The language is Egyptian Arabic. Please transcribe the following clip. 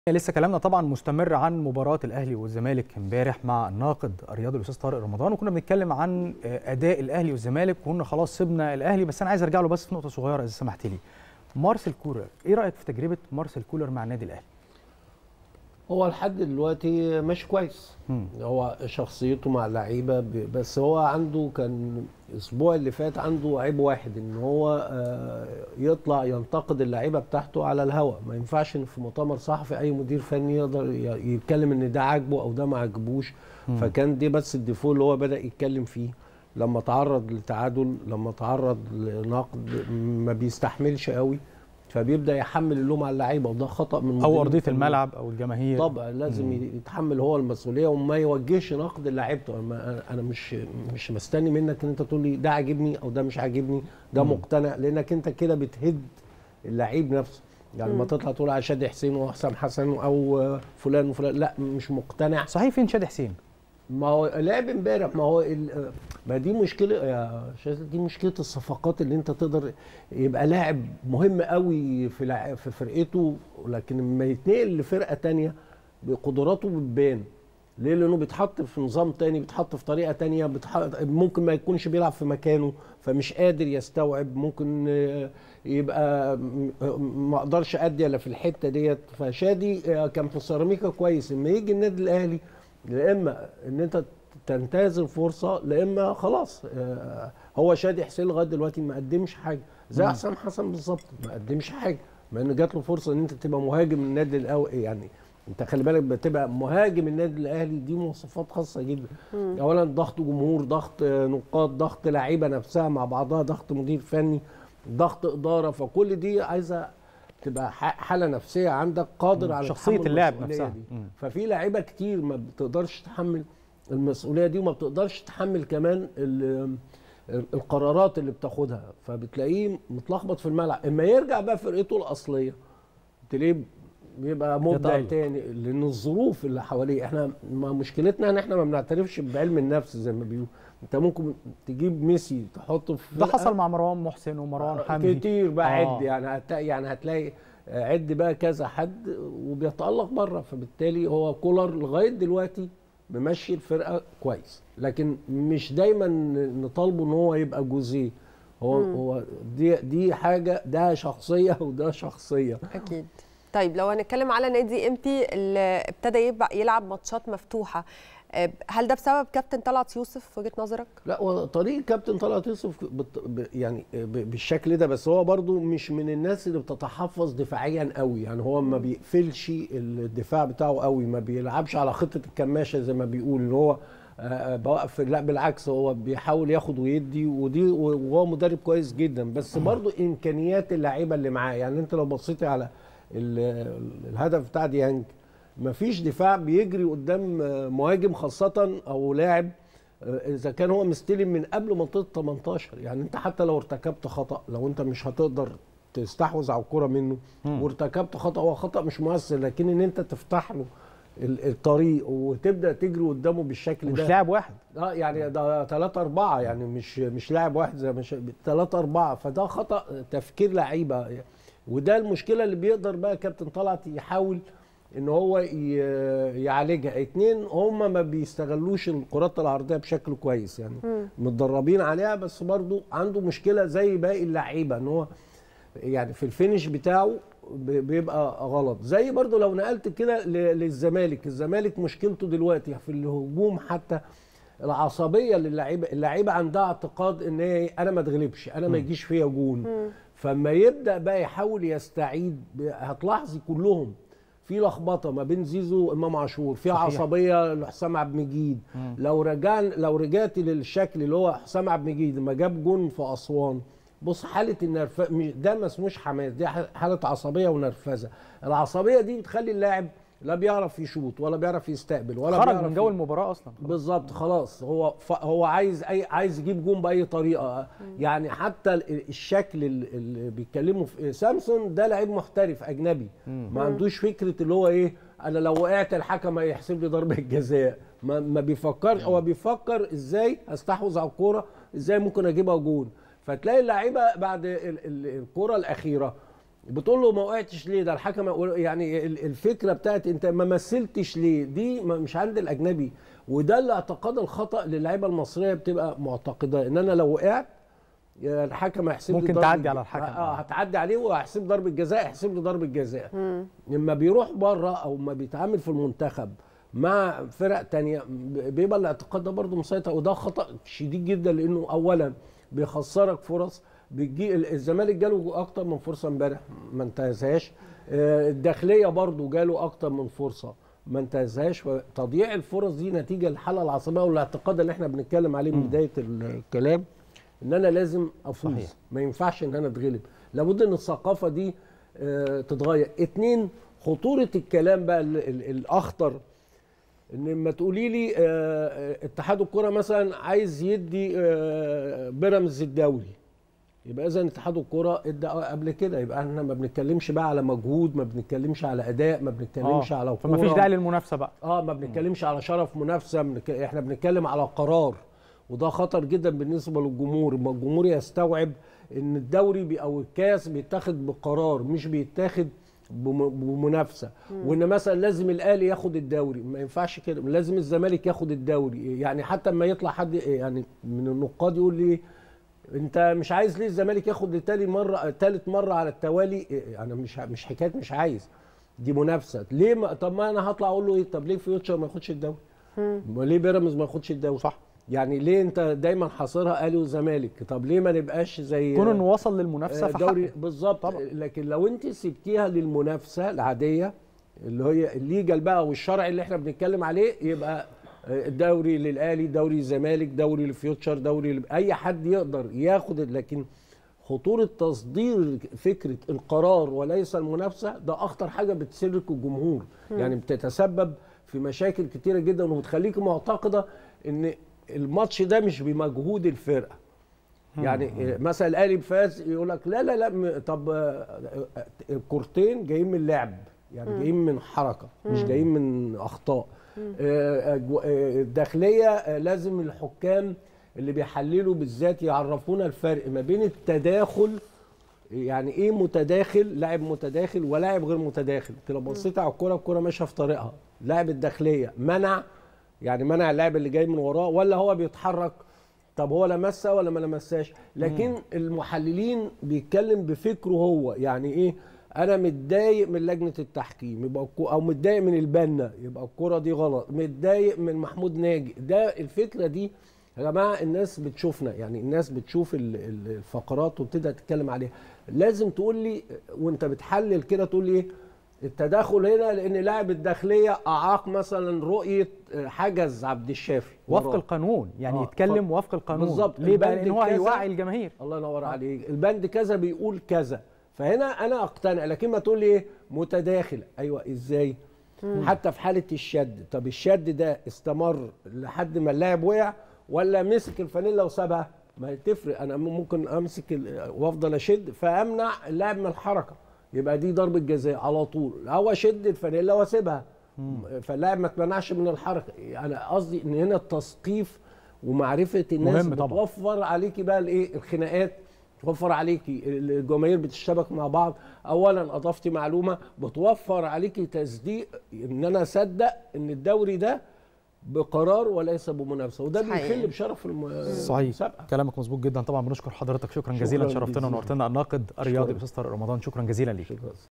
لسه كلامنا طبعا مستمر عن مباراة الأهلي والزمالك امبارح مع الناقد الرياضي الأستاذ طارق رمضان وكنا بنتكلم عن أداء الأهلي والزمالك وكنا خلاص سيبنا الأهلي بس أنا عايز أرجع له بس في نقطة صغيرة إذا سمحت لي. مارسيل كولر، إيه رأيك في تجربة مارسيل كولر مع النادي الأهلي؟ هو لحد دلوقتي ماشي كويس مم. هو شخصيته مع اللعيبه ب- بس هو عنده كان الاسبوع اللي فات عنده عيب واحد ان هو آه، يطلع ينتقد اللعيبه بتاعته على الهواء ما ينفعش إن في مؤتمر صحفي اي مدير فني يقدر ي- يتكلم ان ده عاجبه او ده ما عجبوش فكان دي بس الديفو اللي هو بدا يتكلم فيه لما تعرض لتعادل لما تعرض لنقد ما بيستحملش قوي فبيبدا يحمل اللوم على اللعيبه وده خطا من أو المدير أرضية الفني. الملعب أو الجماهير طبعا لازم يتحمل هو المسؤوليه وما يوجهش نقد لعيبته ما- انا مش مش مستني منك ان انت تقول لي ده عاجبني او ده مش عاجبني ده مقتنع لانك انت كده بتهد اللعيب نفسه يعني ما تطلع تقول على شادي حسين وحسام حسن او فلان وفلان لا مش مقتنع صحيح فين شادي حسين؟ ما هو لعب امبارح ما هو ال- ما دي مشكله يا شاذ دي مشكله الصفقات اللي انت تقدر يبقى لاعب مهم قوي في لع- في فرقته لكن لما يتنقل لفرقه تانية بقدراته بتبان ليه لانه بيتحط في نظام تاني بيتحط في طريقه تانية بيتحط ممكن ما يكونش بيلعب في مكانه فمش قادر يستوعب ممكن آه، يبقى م- ما اقدرش ادي الا في الحته ديت فشادي آه، كان في سيراميكا كويس لما يجي النادي الاهلي لا اما ان انت تنتهز الفرصه لا اما خلاص آه، هو شادي حسين لغايه دلوقتي ما قدمش حاجه زي حسام حسن بالظبط ما قدمش حاجه مع ان جات له فرصه ان انت تبقى مهاجم النادي الاهلي يعني انت خلي بالك بتبقى مهاجم النادي الاهلي دي مواصفات خاصه جدا اولا ضغط جمهور ضغط آه، نقاط ضغط لعيبه نفسها مع بعضها ضغط مدير فني ضغط اداره فكل دي عايزه تبقى ح- حاله نفسيه عندك قادر على شخصية تحمل اللاعب المسؤولية نفسها. دي. مم. ففي لعيبه كتير ما بتقدرش تحمل المسؤوليه دي وما بتقدرش تحمل كمان ال- القرارات اللي بتاخدها فبتلاقيه متلخبط في الملعب اما يرجع بقى فرقته الاصليه تلاقيه بيبقى مبدع يتألق. تاني لان الظروف اللي حواليه احنا ما مشكلتنا ان احنا ما بنعترفش بعلم النفس زي ما بيقولوا انت ممكن تجيب ميسي تحطه في ده فرقة- حصل مع مروان محسن ومروان حمدي كتير بقى آه. عد يعني هتلاقي يعني هتلاقي عد بقى كذا حد وبيتألق بره فبالتالي هو كولر لغايه دلوقتي ممشي الفرقه كويس لكن مش دايما نطالبه ان هو يبقى جوزيه هو هو دي دي حاجه ده شخصيه وده شخصيه اكيد طيب لو هنتكلم على نادي امتي اللي ابتدى يبقى يلعب ماتشات مفتوحه آه، هل ده بسبب كابتن طلعت يوسف في وجهه نظرك لا هو طريق كابتن طلعت يوسف بت... ب... يعني ب... بالشكل ده بس هو برضو مش من الناس اللي بتتحفظ دفاعيا قوي يعني هو ما بيقفلش الدفاع بتاعه قوي ما بيلعبش على خطه الكماشه زي ما بيقول اللي هو آه، آه، بوقف لا بالعكس هو بيحاول ياخد ويدي ودي وهو مدرب كويس جدا بس برضو امكانيات اللعيبه اللي معاه يعني انت لو بصيتي على ال... الهدف بتاع ديانج مفيش دفاع بيجري قدام آه، مهاجم خاصه او لاعب اذا كان هو مستلم من قبل منطقه 18 يعني انت حتى لو ارتكبت خطا لو انت مش هتقدر تستحوذ على الكره منه وارتكبت خطا هو خطا مش مؤثر لكن ان انت تفتح له ال- الطريق وتبدا تجري قدامه بالشكل مش ده لاعب واحد اه يعني ده ثلاثة أربعة يعني مش مش لاعب واحد زي مش ثلاثة أربعة فده خطأ تفكير لعيبة وده المشكلة اللي بيقدر بقى كابتن طلعت يحاول ان هو ي- يعالجها اتنين هم ما بيستغلوش الكرات العرضية بشكل كويس يعني متدربين عليها بس برضو عنده مشكلة زي باقي اللعيبة ان هو يعني في الفينش بتاعه ب- بيبقى غلط زي برضو لو نقلت كده ل- للزمالك الزمالك مشكلته دلوقتي في الهجوم حتى العصبيه للعيبه اللعيبه عندها اعتقاد ان هي انا ما اتغلبش انا ما يجيش فيا جون فما يبدا بقى يحاول يستعيد ب- هتلاحظي كلهم في لخبطه ما بين زيزو وامام عاشور في صحيح. عصبيه لحسام عبد المجيد لو رجعن لو رجعتي للشكل اللي هو حسام عبد المجيد لما جاب جون في اسوان بص حاله النرف مش- ده ما اسموش حماس دي ح- حاله عصبيه ونرفزه العصبيه دي بتخلي اللاعب لا بيعرف يشوط ولا بيعرف يستقبل ولا خرج بيعرف من جو ي- المباراه اصلا بالظبط خلاص هو ف... هو عايز اي عايز يجيب جون باي طريقه يعني حتى ال- الشكل ال- اللي بيتكلموا في سامسون ده لعيب محترف اجنبي ما عندوش فكره اللي هو ايه انا لو وقعت الحكم هيحسب لي ضربه جزاء ما, ما بيفكرش هو بيفكر ازاي استحوذ على الكوره ازاي ممكن اجيبها جون فتلاقي اللعيبه بعد ال- ال- الكره الاخيره بتقول له ما وقعتش ليه ده الحكم يعني ال- الفكره بتاعت انت ما مثلتش ليه دي ما- مش عند الاجنبي وده الاعتقاد الخطا للعيبه المصريه بتبقى معتقده ان انا لو وقعت يا الحكم هيحسب لي ممكن ضربة تعدي ج- على الحكم. اه هتعدي عليه وهيحسب ضربه جزاء يحسب لي ضربه جزاء لما بيروح بره او ما بيتعامل في المنتخب مع فرق تانية ب- بيبقى الاعتقاد ده برضه مسيطر وده خطا شديد جدا لانه اولا بيخسرك فرص بتجي ال- الزمالك جاله اكتر من فرصه امبارح ما انتهزهاش آه، الداخليه برضه جاله اكتر من فرصه ما انتهزهاش تضييع الفرص دي نتيجه الحاله العصبيه والاعتقاد اللي احنا بنتكلم عليه من بدايه الكلام ان انا لازم افوز صحيح. ما ينفعش ان انا اتغلب لابد ان الثقافه دي آه، تتغير اتنين خطوره الكلام بقى ال- ال- الاخطر ان لما تقولي لي آه، آه، اتحاد الكره مثلا عايز يدي آه، بيراميدز الدوري يبقى اذا اتحاد الكره ادى قبل كده يبقى احنا ما بنتكلمش بقى على مجهود ما بنتكلمش على اداء ما بنتكلمش آه، على فما فيش كورة. داعي للمنافسه بقى اه ما بنتكلمش على شرف منافسه بنك... احنا بنتكلم على قرار وده خطر جدا بالنسبه للجمهور اما الجمهور يستوعب ان الدوري بي او الكاس بيتاخد بقرار مش بيتاخد بم... بمنافسه وان مثلا لازم الاهلي ياخد الدوري ما ينفعش كده لازم الزمالك ياخد الدوري يعني حتى اما يطلع حد يعني من النقاد يقول لي انت مش عايز ليه الزمالك ياخد لتاني مره تالت مره على التوالي انا مش مش حكايه مش عايز دي منافسه ليه ما طب ما انا هطلع اقول له ايه طب ليه فيوتشر ما ياخدش الدوري وليه بيراميدز ما ياخدش الدوري صح. يعني ليه انت دايما حاصرها اهلي وزمالك طب ليه ما نبقاش زي كون انه وصل للمنافسه آه، دوري فحقق. بالظبط طبعا. لكن لو انت سبتيها للمنافسه العاديه اللي هي الليجل بقى والشرعي اللي احنا بنتكلم عليه يبقى آه، دوري للاهلي دوري الزمالك دوري لفيوتشر دوري ل- اي حد يقدر ياخد لكن خطوره تصدير فكره القرار وليس المنافسه ده اخطر حاجه بتسلك الجمهور يعني بتتسبب في مشاكل كتيره جدا وبتخليك معتقده ان الماتش ده مش بمجهود الفرقه يعني مثلا الاهلي فاز يقول لك لا لا لا م- طب آه، آه، الكورتين جايين من لعب يعني جايين من حركه مش جايين من اخطاء آه، أجو- آه، الداخليه آه، لازم الحكام اللي بيحللوا بالذات يعرفونا الفرق ما بين التداخل يعني ايه متداخل لاعب متداخل ولاعب غير متداخل انت لو بصيت على الكوره الكوره ماشيه في طريقها لاعب الداخليه منع يعني منع اللاعب اللي جاي من وراه ولا هو بيتحرك طب هو لمسها ولا ما لمسهاش لكن المحللين بيتكلم بفكره هو يعني ايه انا متضايق من لجنه التحكيم يبقى الكو- او متضايق من البنا يبقى الكره دي غلط متضايق من محمود ناجي ده الفكره دي يا جماعه الناس بتشوفنا يعني الناس بتشوف ال- ال- الفقرات وبتبدا تتكلم عليها لازم تقول لي وانت بتحلل كده تقول لي ايه التداخل هنا لان لاعب الداخليه اعاق مثلا رؤيه حجز عبد الشافي وفق وراه. القانون يعني آه، يتكلم ف- وفق القانون بالظبط، ليه بقى البند لان هو كذا. هيوعي الجماهير الله ينور عليك البند كذا بيقول كذا فهنا انا اقتنع لكن ما تقول لي ايه متداخل ايوه ازاي حتى في حاله الشد طب الشد ده استمر لحد ما اللاعب وقع ولا مسك الفانيلا وسابها ما هي تفرق انا ممكن امسك ال- وافضل اشد فامنع اللاعب من الحركه يبقى دي ضربه جزاء على طول او اشد الفانيلا واسيبها فاللاعب ما اتمنعش من الحركه انا قصدي ان هنا التثقيف ومعرفه الناس مهم طبعا. بتوفر عليكي بقى الايه الخناقات توفر عليكي الجماهير بتشتبك مع بعض اولا اضفتي معلومه بتوفر عليكي تصديق ان انا اصدق ان الدوري ده بقرار وليس بمنافسه وده صحيح. بيخل بشرف الم- صحيح المسابقه كلامك مظبوط جدا طبعا بنشكر حضرتك شكرا جزيلا شكراً شرفتنا جزيلاً. ونورتنا الناقد الرياضي شكراً. الاستاذ طارق رمضان شكرا جزيلا ليك شكرا